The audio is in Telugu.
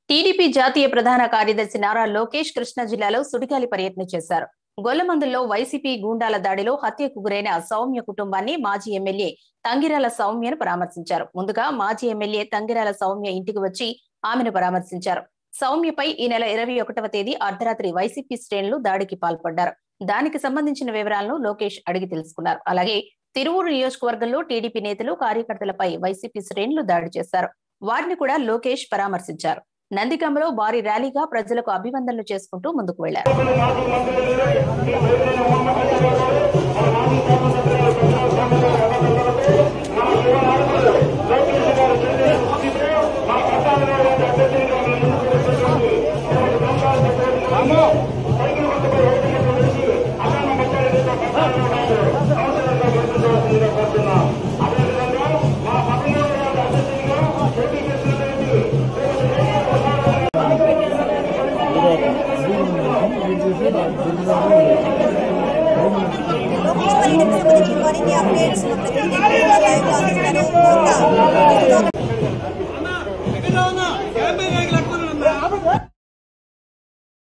టీడీపీ జాతీయ ప్రధాన కార్యదర్శి నారా లోకేష్ కృష్ణా జిల్లాలో సుడిగాలి పర్యటన చేశారు గొల్లమందుల్లో వైసీపీ గూండాల దాడిలో హత్యకు గురైన సౌమ్య కుటుంబాన్ని మాజీ ఎమ్మెల్యే తంగిరాల సౌమ్యను పరామర్శించారు ముందుగా మాజీ ఎమ్మెల్యే తంగిరాల సౌమ్య ఇంటికి వచ్చి ఆమెను పరామర్శించారు సౌమ్యపై ఈ నెల ఇరవై ఒకటవ తేదీ అర్ధరాత్రి వైసీపీ శ్రేణులు దాడికి పాల్పడ్డారు దానికి సంబంధించిన వివరాలను లోకేష్ అడిగి తెలుసుకున్నారు అలాగే తిరువూరు నియోజకవర్గంలో టీడీపీ నేతలు కార్యకర్తలపై వైసీపీ శ్రేణులు దాడి చేశారు వారిని కూడా లోకేష్ పరామర్శించారు నందిగంలో భారీ ర్యాలీగా ప్రజలకు అభివందనలు చేసుకుంటూ ముందుకు వెళ్లారు లోకేష్ పర్యటనకు సంబంధించి మరిన్ని అప్డేట్స్ మా ప్రతినిధి లైవ్ లో అందిస్తారు